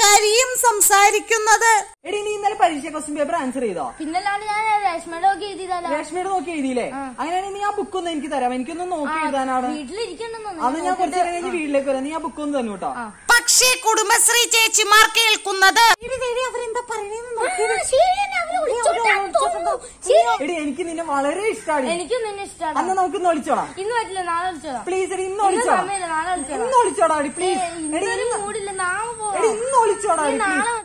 കാര്യകാരിയും സംസാരിക്കുന്നത് എടി നീ ഇന്നലെ പരീക്ഷ ക്വസ്റ്റ്യൻ പേപ്പർ ആൻസർ ചെയ്തോ പിന്നല്ലാണ്ട് ഞാൻ രേഷ്മയുടെ ഒക്കെ എഴുതിയതല്ല രേഷ്മയുടെ നോക്കി എഴുതിയില്ലേ അങ്ങനെയാണെങ്കിൽ നീ ആ ബുക്ക് ഒന്ന് എനിക്ക് തരാം എനിക്കൊന്ന് നോക്കി എഴുതാനാണ് വീട്ടിലിരിക്കണ്ടെന്നു അത് ഞാൻ കുറച്ച് നേരം കഴിഞ്ഞ് വീട്ടിലേക്ക് വരാം നീ ആ ബുക്ക് ഒന്ന് തന്നെ കേട്ടോ പക്ഷേ കുടുംബശ്രീ ചേച്ചിമാർ കേൾക്കുന്നത് അവരെന്താ എടി എനിക്ക് നിന്നെ വളരെ ഇഷ്ടമാണ് എനിക്കും നിന്നെ ഇഷ്ടമാണ് അന്ന് നമുക്കിന്ന് ഒളിച്ചോടാം ഇന്ന് പറ്റില്ല നാളെ വിളിച്ചോളാം പ്ലീസ് എടി ഇന്ന് ഇന്ന് ഒളിച്ചോടാം സമയമില്ല നാളെ വിളിച്ചോളാം ഇന്ന് ഒളിച്ചോടാ എടി പ്ലീസ് എടി ഇന്നൊരു ഇന്ന് മൂടില്ല നാളെ എടി പോവാം ഇന്ന് ഒളിച്ചോടാ നീ എടി പ്ലീസ് നാളെ